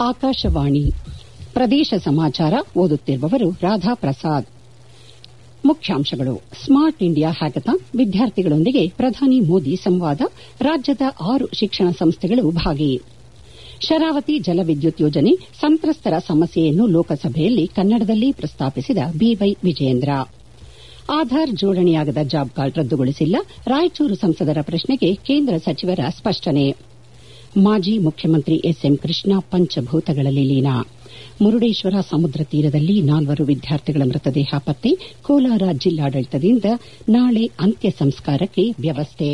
ಆಕಾಶವಾಣಿ ಪ್ರದೇಶ ಸಮಾಚಾರ ಓದುತ್ತಿರುವವರು ರಾಧಾ ಪ್ರಸಾದ್ ಮುಖ್ಯಾಂಶಗಳು ಸ್ಮಾರ್ಟ್ ಇಂಡಿಯಾ ಹ್ಯಾಕಥಾನ್ ವಿದ್ಯಾರ್ಥಿಗಳೊಂದಿಗೆ ಪ್ರಧಾನಿ ಮೋದಿ ಸಂವಾದ ರಾಜ್ಯದ ಆರು ಶಿಕ್ಷಣ ಸಂಸ್ಥೆಗಳು ಭಾಗಿ ಶರಾವತಿ ಜಲವಿದ್ಯುತ್ ಯೋಜನೆ ಸಂತ್ರಸ್ತರ ಸಮಸ್ಯೆಯನ್ನು ಲೋಕಸಭೆಯಲ್ಲಿ ಕನ್ನಡದಲ್ಲಿ ಪ್ರಸ್ತಾಪಿಸಿದ ಬಿವೈ ವಿಜಯೇಂದ್ರ ಆಧಾರ್ ಜೋಡಣೆಯಾಗದ ಜಾಬ್ ಕಾರ್ಡ್ ರದ್ದುಗೊಳಿಸಿಲ್ಲ ರಾಯಚೂರು ಸಂಸದರ ಪ್ರಶ್ನೆಗೆ ಕೇಂದ್ರ ಸಚಿವರ ಸ್ಪಷ್ಟನೆ ಮಾಜಿ ಮುಖ್ಯಮಂತ್ರಿ ಎಸ್ಎಂ ಕೃಷ್ಣ ಪಂಚಭೂತಗಳಲ್ಲಿ ಲೀನ ಮುರುಡೇಶ್ವರ ಸಮುದ್ರ ತೀರದಲ್ಲಿ ನಾಲ್ವರು ವಿದ್ಯಾರ್ಥಿಗಳ ಮೃತದೇಹ ಪತ್ತೆ ಕೋಲಾರ ಜಿಲ್ಲಾಡಳಿತದಿಂದ ನಾಳೆ ಅಂತ್ಯ ಸಂಸ್ಕಾರಕ್ಕೆ ವ್ಯವಸ್ಥೆ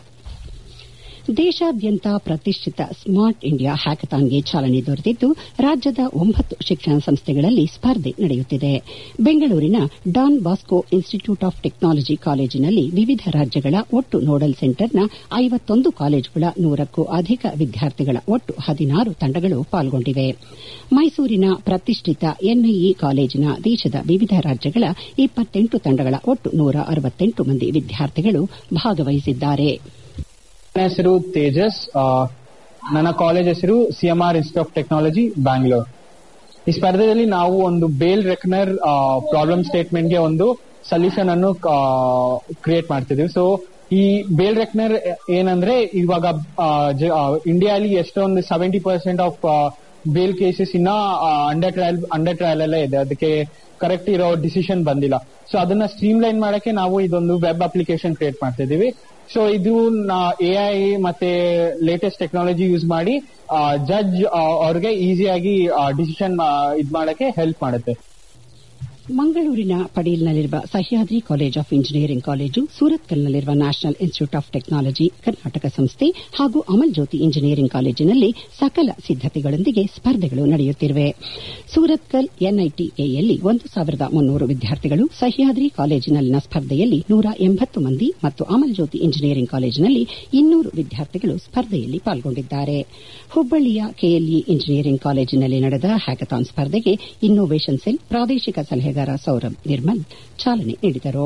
ದೇಶಾದ್ಯಂತ ಪ್ರತಿಷ್ಠಿತ ಸ್ಮಾರ್ಟ್ ಇಂಡಿಯಾ ಹ್ಯಾಕಥಾನ್ಗೆ ಚಾಲನೆ ದೊರೆತಿದ್ದು ರಾಜ್ಯದ ಒಂಬತ್ತು ಶಿಕ್ಷಣ ಸಂಸ್ಥೆಗಳಲ್ಲಿ ಸ್ಪರ್ಧೆ ನಡೆಯುತ್ತಿದೆ ಬೆಂಗಳೂರಿನ Don Bosco Institute of Technology ಕಾಲೇಜಿನಲ್ಲಿ ವಿವಿಧ ರಾಜ್ಯಗಳ ಒಟ್ಟು ನೋಡಲ್ ಸೆಂಟರ್ನ ಐವತ್ತೊಂದು ಕಾಲೇಜುಗಳ ನೂರಕ್ಕೂ ಅಧಿಕ ವಿದ್ಯಾರ್ಥಿಗಳ ಒಟ್ಟು ಹದಿನಾರು ತಂಡಗಳು ಪಾಲ್ಗೊಂಡಿವೆ ಮೈಸೂರಿನ ಪ್ರತಿಷ್ಠಿತ ಎನ್ಐಇ ಕಾಲೇಜಿನ ದೇಶದ ವಿವಿಧ ರಾಜ್ಯಗಳ ಇಪ್ಪತ್ತೆಂಟು ತಂಡಗಳ ಒಟ್ಟು ನೂರ ಅರವತ್ತೆಂಟು ಮಂದಿ ವಿದ್ಯಾರ್ಥಿಗಳು ಭಾಗವಹಿಸಿದ್ದಾರೆ ನನ್ನ ಹೆಸರು ತೇಜಸ್ ನನ್ನ ಕಾಲೇಜ್ ಹೆಸರು CMR Institute of Technology Bangalore ಈ ಸ್ಪರ್ಧೆಯಲ್ಲಿ ನಾವು ಒಂದು ಬೇಲ್ ರೆಕನರ್ ಪ್ರಾಬ್ಲಮ್ ಸ್ಟೇಟ್ಮೆಂಟ್ಗೆ ಒಂದು ಸೊಲ್ಯೂಷನ್ ಅನ್ನು ಕ್ರಿಯೇಟ್ ಮಾಡ್ತಿದೀವಿ ಸೊ ಈ ಬೇಲ್ ರೆಕ್ನರ್ ಏನಂದ್ರೆ ಇವಾಗ ಇಂಡಿಯಾಲಿ ಎಷ್ಟೊಂದು seventy percent of bail cases ಇನ್ನ ಅಂಡರ್ ಟ್ರಯಲ್ ಅಂಡರ್ ಟ್ರಯಲ್ ಅಲ್ಲೇ ಇದೆ ಅದಕ್ಕೆ ಕರೆಕ್ಟ್ ಇರೋ ಡಿಸಿಷನ್ ಬಂದಿಲ್ಲ ಸೊ ಅದನ್ನ ಸ್ಟ್ರೀಮ್ ಲೈನ್ ಮಾಡಕ್ಕೆ ನಾವು ಇದೊಂದು ವೆಬ್ ಅಪ್ಲಿಕೇಶನ್ ಕ್ರಿಯೇಟ್ ಮಾಡ್ತಿದೀವಿ ಸೊ ಇದು ಎ ಐ ಮತ್ತೆ ಲೇಟೆಸ್ಟ್ ಟೆಕ್ನಾಲಜಿ ಯೂಸ್ ಮಾಡಿ ಜಡ್ಜ್ ಅವ್ರಿಗೆ ಈಸಿಯಾಗಿ ಡಿಸಿಷನ್ ಇದ್ ಮಾಡಕ್ಕೆ ಹೆಲ್ಪ್ ಮಾಡುತ್ತೆ ಮಂಗಳೂರಿನ ಪಡೀಲ್ನಲ್ಲಿರುವ Sahyadri College of Engineering college ಸೂರತ್ಕಲ್ನಲ್ಲಿರುವ National Institute of Technology Karnataka ಸಂಸ್ಥೆ ಹಾಗೂ ಅಮಲ್ ಜ್ಯೋತಿ ಇಂಜಿನಿಯರಿಂಗ್ ಕಾಲೇಜಿನಲ್ಲಿ ಸಕಲ ಸಿದ್ದತೆಗಳೊಂದಿಗೆ ಸ್ಪರ್ಧೆಗಳು ನಡೆಯುತ್ತಿವೆ ಸೂರತ್ಕಲ್ ಎನ್ಐಟಿಎಯಲ್ಲಿ ಒಂದು ಸಾವಿರದ ಮುನ್ನೂರು ವಿದ್ಯಾರ್ಥಿಗಳು ಸಹ್ಯಾದ್ರಿ ಕಾಲೇಜಿನಲ್ಲಿನ ಸ್ಪರ್ಧೆಯಲ್ಲಿ ನೂರ ಎಂಬತ್ತು ಮಂದಿ ಮತ್ತು ಅಮಲ್ ಜ್ಯೋತಿ ಇಂಜಿನಿಯರಿಂಗ್ ಕಾಲೇಜಿನಲ್ಲಿ ಇನ್ನೂರು ವಿದ್ಯಾರ್ಥಿಗಳು ಸ್ಪರ್ಧೆಯಲ್ಲಿ ಪಾಲ್ಗೊಂಡಿದ್ದಾರೆ ಹುಬ್ಬಳ್ಳಿಯ ಕೆಎಲ್ಇ ಇಂಜಿನಿಯರಿಂಗ್ ಕಾಲೇಜಿನಲ್ಲಿ ನಡೆದ ಹ್ಯಾಕಥಾನ್ ಸ್ಪರ್ಧೆಗೆ ಇನ್ನೋವೇಷನ್ ಸೆಲ್ ಪ್ರಾದೇಶಿಕ ಸಲಹೆಗಾರ ಸೌರಭ್ ನಿರ್ಮಲ್ ಚಾಲನೆ ನೀಡಿದರು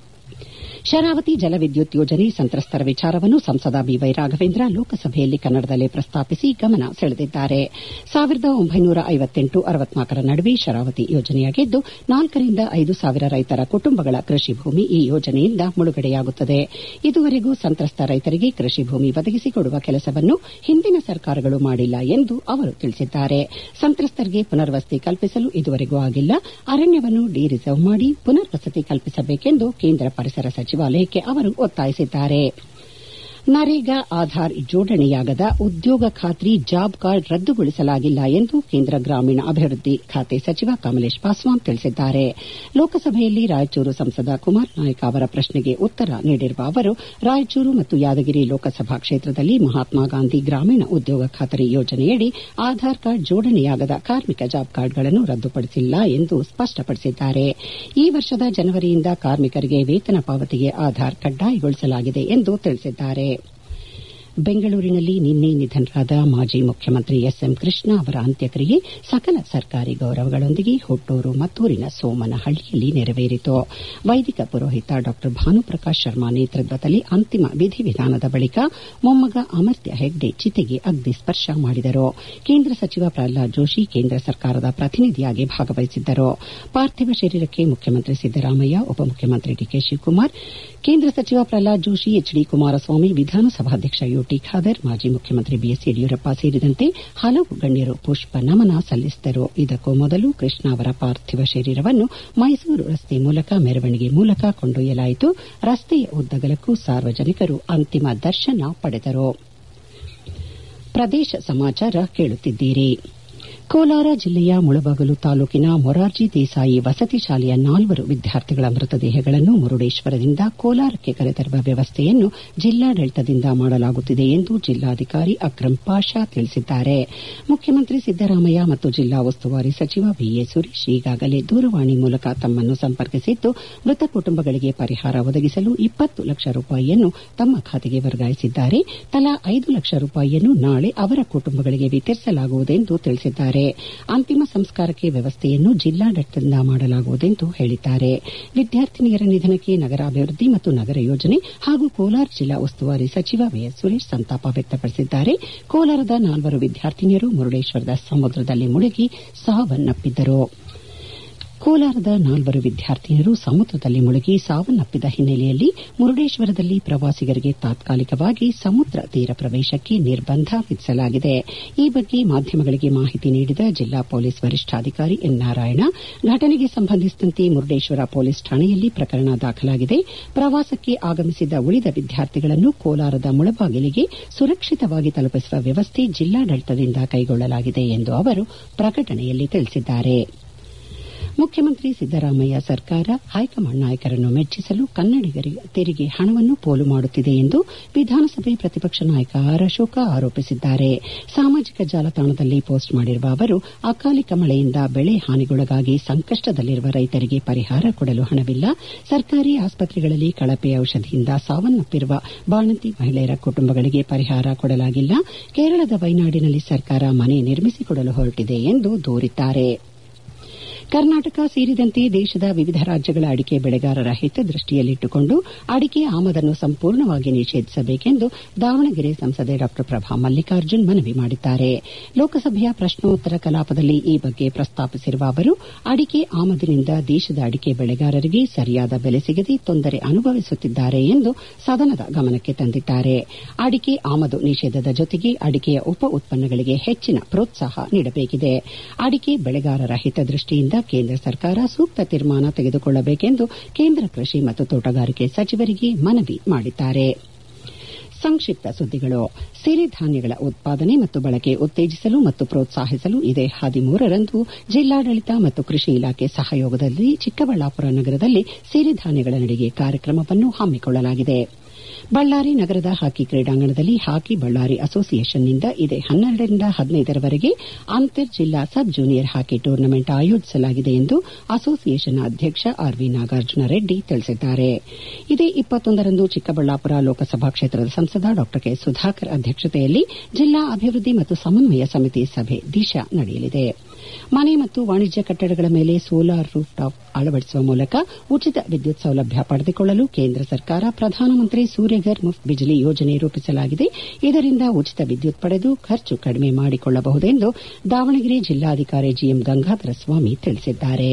ಶರಾವತಿ ಜಲವಿದ್ಯುತ್ ಯೋಜನೆ ಸಂತ್ರಸ್ತರ ವಿಚಾರವನ್ನು ಸಂಸದ ಬಿವೈ ರಾಘವೇಂದ್ರ ಲೋಕಸಭೆಯಲ್ಲಿ ಕನ್ನಡದಲ್ಲೇ ಪ್ರಸ್ತಾಪಿಸಿ ಗಮನ ಸೆಳೆದಿದ್ದಾರೆ ಸಾವಿರದ ಒಂಬೈನೂರ ಐವತ್ತೆಂಟು ಅರವತ್ನಾಲ್ಕರ ನಡುವೆ ಶರಾವತಿ ಯೋಜನೆಯಾಗಿದ್ದು ನಾಲ್ಕರಿಂದ ಐದು ಸಾವಿರ ರೈತರ ಕುಟುಂಬಗಳ ಕೃಷಿ ಭೂಮಿ ಈ ಯೋಜನೆಯಿಂದ ಮುಳುಗಡೆಯಾಗುತ್ತದೆ ಇದುವರೆಗೂ ಸಂತ್ರಸ್ತ ರೈತರಿಗೆ ಕೃಷಿ ಭೂಮಿ ಒದಗಿಸಿಕೊಡುವ ಕೆಲಸವನ್ನು ಹಿಂದಿನ ಸರ್ಕಾರಗಳು ಮಾಡಿಲ್ಲ ಎಂದು ಅವರು ತಿಳಿಸಿದ್ದಾರೆ ಸಂತ್ರಸ್ತರಿಗೆ ಪುನರ್ವಸತಿ ಕಲ್ಪಿಸಲು ಇದುವರೆಗೂ ಆಗಿಲ್ಲ ಅರಣ್ಯವನ್ನು ಡಿ ರಿಸರ್ವ್ ಮಾಡಿ ಪುನರ್ವಸತಿ ಕಲ್ಪಿಸಬೇಕೆಂದು ಕೇಂದ್ರ ಪರಿಸರ ಸಚಿವಾಲಯಕ್ಕೆ ಅವರು ಒತ್ತಾಯಿಸಿದ್ದಾರೆ ನರೇಗಾ ಆಧಾರ್ ಜೋಡಣೆಯಾಗದ ಉದ್ಯೋಗ ಖಾತ್ರಿ ಜಾಬ್ ಕಾರ್ಡ್ ರದ್ದುಗೊಳಿಸಲಾಗಿಲ್ಲ ಎಂದು ಕೇಂದ್ರ ಗ್ರಾಮೀಣ ಅಭಿವೃದ್ಧಿ ಖಾತೆ ಸಚಿವ ಕಮಲೇಶ್ ಪಾಸ್ವಾನ್ ತಿಳಿಸಿದ್ದಾರೆ ಲೋಕಸಭೆಯಲ್ಲಿ ರಾಯಚೂರು ಸಂಸದ ಕುಮಾರ್ ನಾಯಕ್ ಅವರ ಪ್ರಶ್ನೆಗೆ ಉತ್ತರ ನೀಡಿರುವ ಅವರು ರಾಯಚೂರು ಮತ್ತು ಯಾದಗಿರಿ ಲೋಕಸಭಾ ಕ್ಷೇತ್ರದಲ್ಲಿ ಮಹಾತ್ಮ ಗಾಂಧಿ ಗ್ರಾಮೀಣ ಉದ್ಯೋಗ ಖಾತರಿ ಯೋಜನೆಯಡಿ ಆಧಾರ್ ಕಾರ್ಡ್ ಜೋಡಣೆಯಾಗದ ಕಾರ್ಮಿಕ ಜಾಬ್ ಕಾರ್ಡ್ಗಳನ್ನು ರದ್ದುಪಡಿಸಿಲ್ಲ ಎಂದು ಸ್ಪಷ್ಟಪಡಿಸಿದ್ದಾರೆ ಈ ವರ್ಷದ ಜನವರಿಯಿಂದ ಕಾರ್ಮಿಕರಿಗೆ ವೇತನ ಪಾವತಿಗೆ ಆಧಾರ್ ಕಡ್ಡಾಯಗೊಳಿಸಲಾಗಿದೆ ಎಂದು ತಿಳಿಸಿದ್ದಾರೆ ಬೆಂಗಳೂರಿನಲ್ಲಿ ನಿನ್ನೆ ನಿಧನರಾದ ಮಾಜಿ ಮುಖ್ಯಮಂತ್ರಿ ಎಸ್ಎಂ ಕೃಷ್ಣ ಅವರ ಅಂತ್ಯಕ್ರಿಯೆ ಸಕಲ ಸರ್ಕಾರಿ ಗೌರವಗಳೊಂದಿಗೆ ಹುಟ್ಟೂರು ಮತ್ತೂರಿನ ಸೋಮನಹಳ್ಳಿಯಲ್ಲಿ ನೆರವೇರಿತು ವೈದಿಕ ಪುರೋಹಿತ ಡಾ ಭಾನುಪ್ರಕಾಶ್ ಶರ್ಮಾ ನೇತೃತ್ವದಲ್ಲಿ ಅಂತಿಮ ವಿಧಿವಿಧಾನದ ಬಳಿಕ ಮೊಮ್ಮಗ ಅಮರ್ತ್ಯ ಹೆಗ್ಡೆ ಚಿತೆಗೆ ಅಗ್ನಿ ಸ್ಪರ್ಶ ಮಾಡಿದರು ಕೇಂದ್ರ ಸಚಿವ ಪ್ರಹ್ಲಾದ್ ಜೋಶಿ ಕೇಂದ್ರ ಸರ್ಕಾರದ ಪ್ರತಿನಿಧಿಯಾಗಿ ಭಾಗವಹಿಸಿದ್ದರು ಪಾರ್ಥಿವ ಶರೀರಕ್ಕೆ ಮುಖ್ಯಮಂತ್ರಿ ಸಿದ್ದರಾಮಯ್ಯ ಉಪಮುಖ್ಯಮಂತ್ರಿ ಡಿಕೆ ಶಿವಕುಮಾರ್ ಕೇಂದ್ರ ಸಚಿವ ಪ್ರಹ್ಲಾದ್ ಜೋಶಿ ಎಚ್ ಡಿ ಕುಮಾರಸ್ವಾಮಿ ವಿಧಾನಸಭಾಧ್ಯಕ್ಷ ಯುಟಿ ಖಾದರ್ ಮಾಜಿ ಮುಖ್ಯಮಂತ್ರಿ ಬಿಎಸ್ ಯಡಿಯೂರಪ್ಪ ಸೇರಿದಂತೆ ಹಲವು ಗಣ್ಯರು ಪುಷ್ಪ ನಮನ ಸಲ್ಲಿಸಿದರು ಇದಕ್ಕೂ ಮೊದಲು ಕೃಷ್ಣ ಅವರ ಪಾರ್ಥಿವ ಶರೀರವನ್ನು ಮೈಸೂರು ರಸ್ತೆ ಮೂಲಕ ಮೆರವಣಿಗೆ ಮೂಲಕ ಕೊಂಡೊಯ್ಯಲಾಯಿತು ರಸ್ತೆಯ ಉದ್ದಗಲಕ್ಕೂ ಸಾರ್ವಜನಿಕರು ಅಂತಿಮ ದರ್ಶನ ಪಡೆದರು ಪ್ರದೇಶ ಸಮಾಚಾರ ಕೇಳುತ್ತಿದ್ದೀರಿ ಕೋಲಾರ ಜಿಲ್ಲೆಯ ಮುಳಬಾಗಲು ತಾಲೂಕಿನ ಮೊರಾರ್ಜಿ ದೇಸಾಯಿ ವಸತಿ ಶಾಲೆಯ ನಾಲ್ವರು ವಿದ್ಯಾರ್ಥಿಗಳ ಮೃತದೇಹಗಳನ್ನು ಮುರುಡೇಶ್ವರದಿಂದ ಕೋಲಾರಕ್ಕೆ ಕರೆತರುವ ವ್ಯವಸ್ಥೆಯನ್ನು ಜಿಲ್ಲಾಡಳಿತದಿಂದ ಮಾಡಲಾಗುತ್ತಿದೆ ಎಂದು ಜಿಲ್ಲಾಧಿಕಾರಿ ಅಕ್ರಂ ಪಾಷಾ ತಿಳಿಸಿದ್ದಾರೆ ಮುಖ್ಯಮಂತ್ರಿ ಸಿದ್ದರಾಮಯ್ಯ ಮತ್ತು ಜಿಲ್ಲಾ ಉಸ್ತುವಾರಿ ಸಚಿವ ಬಿಎ ಸುರೇಶ್ ಈಗಾಗಲೇ ದೂರವಾಣಿ ಮೂಲಕ ತಮ್ಮನ್ನು ಸಂಪರ್ಕಿಸಿದ್ದು ಮೃತ ಕುಟುಂಬಗಳಿಗೆ ಪರಿಹಾರ ಒದಗಿಸಲು ಇಪ್ಪತ್ತು ಲಕ್ಷ ರೂಪಾಯಿಯನ್ನು ತಮ್ಮ ಖಾತೆಗೆ ವರ್ಗಾಯಿಸಿದ್ದಾರೆ ತಲಾ ಐದು ಲಕ್ಷ ರೂಪಾಯಿಯನ್ನು ನಾಳೆ ಅವರ ಕುಟುಂಬಗಳಿಗೆ ವಿತರಿಸಲಾಗುವುದೆಂದು ತಿಳಿಸಿದ್ದಾರೆ ತಿಳಿಸಿದ್ದಾರೆ ಅಂತಿಮ ಸಂಸ್ಕಾರಕ್ಕೆ ವ್ಯವಸ್ಥೆಯನ್ನು ಜಿಲ್ಲಾಡಳಿತದಿಂದ ಮಾಡಲಾಗುವುದೆಂದು ಹೇಳಿದ್ದಾರೆ ವಿದ್ಯಾರ್ಥಿನಿಯರ ನಿಧನಕ್ಕೆ ನಗರಾಭಿವೃದ್ಧಿ ಮತ್ತು ನಗರ ಯೋಜನೆ ಹಾಗೂ ಕೋಲಾರ ಜಿಲ್ಲಾ ಉಸ್ತುವಾರಿ ಸಚಿವ ವಿಎಸ್ ಸುರೇಶ್ ಸಂತಾಪ ವ್ಯಕ್ತಪಡಿಸಿದ್ದಾರೆ ಕೋಲಾರದ ನಾಲ್ವರು ವಿದ್ಯಾರ್ಥಿನಿಯರು ಮುರುಡೇಶ್ವರದ ಸಮುದ್ರದಲ್ಲಿ ಮುಳುಗಿ ಸಾವನ್ನಪ್ಪಿದ್ದರು ಕೋಲಾರದ ನಾಲ್ವರು ವಿದ್ಯಾರ್ಥಿನಿಯರು ಸಮುದ್ರದಲ್ಲಿ ಮುಳುಗಿ ಸಾವನ್ನಪ್ಪಿದ ಹಿನ್ನೆಲೆಯಲ್ಲಿ ಮುರುಡೇಶ್ವರದಲ್ಲಿ ಪ್ರವಾಸಿಗರಿಗೆ ತಾತ್ಕಾಲಿಕವಾಗಿ ಸಮುದ್ರ ತೀರ ಪ್ರವೇಶಕ್ಕೆ ನಿರ್ಬಂಧ ವಿಧಿಸಲಾಗಿದೆ ಈ ಬಗ್ಗೆ ಮಾಧ್ಯಮಗಳಿಗೆ ಮಾಹಿತಿ ನೀಡಿದ ಜಿಲ್ಲಾ ಪೊಲೀಸ್ ವರಿಷ್ಠಾಧಿಕಾರಿ ಎನ್ ನಾರಾಯಣ ಘಟನೆಗೆ ಸಂಬಂಧಿಸಿದಂತೆ ಮುರುಡೇಶ್ವರ ಪೊಲೀಸ್ ಠಾಣೆಯಲ್ಲಿ ಪ್ರಕರಣ ದಾಖಲಾಗಿದೆ ಪ್ರವಾಸಕ್ಕೆ ಆಗಮಿಸಿದ ಉಳಿದ ವಿದ್ಯಾರ್ಥಿಗಳನ್ನು ಕೋಲಾರದ ಮುಳಬಾಗಿಲಿಗೆ ಸುರಕ್ಷಿತವಾಗಿ ತಲುಪಿಸುವ ವ್ಯವಸ್ಥೆ ಜಿಲ್ಲಾಡಳಿತದಿಂದ ಕೈಗೊಳ್ಳಲಾಗಿದೆ ಎಂದು ಅವರು ಪ್ರಕಟಣೆಯಲ್ಲಿ ತಿಳಿಸಿದ್ದಾರೆ ಮುಖ್ಯಮಂತ್ರಿ ಸಿದ್ದರಾಮಯ್ಯ ಸರ್ಕಾರ ಹೈಕಮಾಂಡ್ ನಾಯಕರನ್ನು ಮೆಚ್ಚಿಸಲು ಕನ್ನಡಿಗರಿಗೆ ತೆರಿಗೆ ಹಣವನ್ನು ಪೋಲು ಮಾಡುತ್ತಿದೆ ಎಂದು ವಿಧಾನಸಭೆ ಪ್ರತಿಪಕ್ಷ ನಾಯಕ ಆರ್ ಅಶೋಕ ಆರೋಪಿಸಿದ್ದಾರೆ ಸಾಮಾಜಿಕ ಜಾಲತಾಣದಲ್ಲಿ ಪೋಸ್ಟ್ ಮಾಡಿರುವ ಅವರು ಅಕಾಲಿಕ ಮಳೆಯಿಂದ ಬೆಳೆ ಹಾನಿಗೊಳಗಾಗಿ ಸಂಕಷ್ಟದಲ್ಲಿರುವ ರೈತರಿಗೆ ಪರಿಹಾರ ಕೊಡಲು ಹಣವಿಲ್ಲ ಸರ್ಕಾರಿ ಆಸ್ಪತ್ರೆಗಳಲ್ಲಿ ಕಳಪೆ ಔಷಧಿಯಿಂದ ಸಾವನ್ನಪ್ಪಿರುವ ಬಾಣಂತಿ ಮಹಿಳೆಯರ ಕುಟುಂಬಗಳಿಗೆ ಪರಿಹಾರ ಕೊಡಲಾಗಿಲ್ಲ ಕೇರಳದ ವೈನಾಡಿನಲ್ಲಿ ಸರ್ಕಾರ ಮನೆ ನಿರ್ಮಿಸಿಕೊಡಲು ಹೊರಟಿದೆ ಎಂದು ದೂರಿದ್ದಾರೆ ಕರ್ನಾಟಕ ಸೇರಿದಂತೆ ದೇಶದ ವಿವಿಧ ರಾಜ್ಯಗಳ ಅಡಿಕೆ ಬೆಳೆಗಾರರ ಹಿತದೃಷ್ಟಿಯಲ್ಲಿಟ್ಟುಕೊಂಡು ಅಡಿಕೆ ಆಮದನ್ನು ಸಂಪೂರ್ಣವಾಗಿ ನಿಷೇಧಿಸಬೇಕೆಂದು ದಾವಣಗೆರೆ ಸಂಸದೆ ಡಾ ಪ್ರಭಾ ಮಲ್ಲಿಕಾರ್ಜುನ್ ಮನವಿ ಮಾಡಿದ್ದಾರೆ ಲೋಕಸಭೆಯ ಪ್ರಶ್ನೋತ್ತರ ಕಲಾಪದಲ್ಲಿ ಈ ಬಗ್ಗೆ ಪ್ರಸ್ತಾಪಿಸಿರುವ ಅವರು ಅಡಿಕೆ ಆಮದಿನಿಂದ ದೇಶದ ಅಡಿಕೆ ಬೆಳೆಗಾರರಿಗೆ ಸರಿಯಾದ ಬೆಲೆ ಸಿಗದೆ ತೊಂದರೆ ಅನುಭವಿಸುತ್ತಿದ್ದಾರೆ ಎಂದು ಸದನದ ಗಮನಕ್ಕೆ ತಂದಿದ್ದಾರೆ ಅಡಿಕೆ ಆಮದು ನಿಷೇಧದ ಜೊತೆಗೆ ಅಡಿಕೆಯ ಉಪ ಉತ್ಪನ್ನಗಳಿಗೆ ಹೆಚ್ಚಿನ ಪ್ರೋತ್ಸಾಹ ನೀಡಬೇಕಿದೆ ಅಡಿಕೆ ಬೆಳೆಗಾರರ ಹಿತದೃಷ್ಟಿಯಿಂದ ಕೇಂದ್ರ ಸರ್ಕಾರ ಸೂಕ್ತ ತೀರ್ಮಾನ ತೆಗೆದುಕೊಳ್ಳಬೇಕೆಂದು ಕೇಂದ್ರ ಕೃಷಿ ಮತ್ತು ತೋಟಗಾರಿಕೆ ಸಚಿವರಿಗೆ ಮನವಿ ಮಾಡಿದ್ದಾರೆ ಸಂಕ್ಷಿಪ್ತ ಸುದ್ದಿಗಳು ಸಿರಿಧಾನ್ಯಗಳ ಉತ್ಪಾದನೆ ಮತ್ತು ಬಳಕೆ ಉತ್ತೇಜಿಸಲು ಮತ್ತು ಪ್ರೋತ್ಸಾಹಿಸಲು ಇದೇ ಹದಿಮೂರರಂದು ಜಿಲ್ಲಾಡಳಿತ ಮತ್ತು ಕೃಷಿ ಇಲಾಖೆ ಸಹಯೋಗದಲ್ಲಿ ಚಿಕ್ಕಬಳ್ಳಾಪುರ ನಗರದಲ್ಲಿ ಸಿರಿಧಾನ್ಯಗಳ ನಡಿಗೆ ಕಾರ್ಯಕ್ರಮವನ್ನು ಹಮ್ಮಿಕೊಳ್ಳಲಾಗಿದೆ ಬಳ್ಳಾರಿ ನಗರದ ಹಾಕಿ ಕ್ರೀಡಾಂಗಣದಲ್ಲಿ ಹಾಕಿ ಬಳ್ಳಾರಿ ಅಸೋಸಿಯೇಷನ್ನಿಂದ ಇದೇ ಹನ್ನೆರಡರಿಂದ ಹದಿನೈದರವರೆಗೆ ಅಂತರ್ ಜಿಲ್ಲಾ ಸಬ್ ಜೂನಿಯರ್ ಹಾಕಿ ಟೂರ್ನಮೆಂಟ್ ಆಯೋಜಿಸಲಾಗಿದೆ ಎಂದು ಅಸೋಸಿಯೇಷನ್ ಅಧ್ಯಕ್ಷ ಆರ್ ವಿ ನಾಗಾರ್ಜುನ ರೆಡ್ಡಿ ತಿಳಿಸಿದ್ದಾರೆ ಇದೇ ಇಪ್ಪತ್ತೊಂದರಂದು ಚಿಕ್ಕಬಳ್ಳಾಪುರ ಲೋಕಸಭಾ ಕ್ಷೇತ್ರದ ಸಂಸದ ಡಾ ಕೆ ಸುಧಾಕರ್ ಅಧ್ಯಕ್ಷತೆಯಲ್ಲಿ ಜಿಲ್ಲಾ ಅಭಿವೃದ್ಧಿ ಮತ್ತು ಸಮನ್ವಯ ಸಮಿತಿ ಸಭೆ ದಿಶಾ ನಡೆಯಲಿದೆ ಮನೆ ಮತ್ತು ವಾಣಿಜ್ಯ ಕಟ್ಟಡಗಳ ಮೇಲೆ ಸೋಲಾರ್ ರೂಫ್ ಟಾಪ್ ಅಳವಡಿಸುವ ಮೂಲಕ ಉಚಿತ ವಿದ್ಯುತ್ ಸೌಲಭ್ಯ ಪಡೆದುಕೊಳ್ಳಲು ಕೇಂದ್ರ ಸರ್ಕಾರ ಪ್ರಧಾನಮಂತ್ರಿ ಸೂರ್ಯಘರ್ ಮುಫ್ತ್ ಬಿಜಿಲಿ ಯೋಜನೆ ರೂಪಿಸಲಾಗಿದೆ ಇದರಿಂದ ಉಚಿತ ವಿದ್ಯುತ್ ಪಡೆದು ಖರ್ಚು ಕಡಿಮೆ ಮಾಡಿಕೊಳ್ಳಬಹುದೆಂದು ದಾವಣಗೆರೆ ಜಿಲ್ಲಾಧಿಕಾರಿ ಜಿಎಂ ಗಂಗಾಧರ ಸ್ವಾಮಿ ತಿಳಿಸಿದ್ದಾರೆ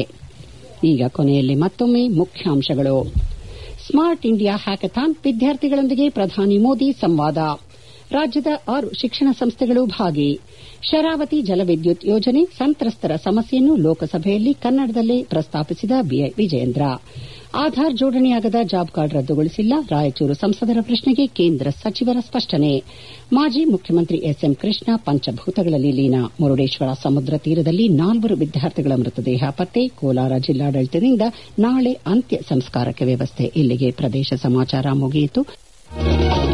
ಈಗ ಕೊನೆಯಲ್ಲಿ ಮತ್ತೊಮ್ಮೆ ಮುಖ್ಯಾಂಶಗಳು ಸ್ಮಾರ್ಟ್ ಇಂಡಿಯಾ ಹ್ಯಾಕಥಾನ್ ವಿದ್ಯಾರ್ಥಿಗಳೊಂದಿಗೆ ಪ್ರಧಾನಿ ಮೋದಿ ಸಂವಾದ ರಾಜ್ಯದ ಆರು ಶಿಕ್ಷಣ ಸಂಸ್ಥೆಗಳು ಭಾಗಿ ಶರಾವತಿ ಜಲವಿದ್ಯುತ್ ಯೋಜನೆ ಸಂತ್ರಸ್ತರ ಸಮಸ್ಯೆಯನ್ನು ಲೋಕಸಭೆಯಲ್ಲಿ ಕನ್ನಡದಲ್ಲೇ ಪ್ರಸ್ತಾಪಿಸಿದ ಬಿಐ ವಿಜಯೇಂದ್ರ ಆಧಾರ್ ಜೋಡಣೆಯಾಗದ ಜಾಬ್ ಕಾರ್ಡ್ ರದ್ದುಗೊಳಿಸಿಲ್ಲ ರಾಯಚೂರು ಸಂಸದರ ಪ್ರಶ್ನೆಗೆ ಕೇಂದ್ರ ಸಚಿವರ ಸ್ಪಷ್ಟನೆ ಮಾಜಿ ಮುಖ್ಯಮಂತ್ರಿ ಎಸ್ಎಂ ಕೃಷ್ಣ ಪಂಚಭೂತಗಳಲ್ಲಿ ಲೀನ ಮುರುಡೇಶ್ವರ ಸಮುದ್ರ ತೀರದಲ್ಲಿ ನಾಲ್ವರು ವಿದ್ಯಾರ್ಥಿಗಳ ಮೃತದೇಹ ಪತ್ತೆ ಕೋಲಾರ ಜಿಲ್ಲಾಡಳಿತದಿಂದ ನಾಳೆ ಅಂತ್ಯ ಸಂಸ್ಕಾರಕ್ಕೆ ವ್ಯವಸ್ಥೆ ಇಲ್ಲಿಗೆ ಪ್ರದೇಶ ಸಮಾಚಾರ ಮುಗಿಯಿತು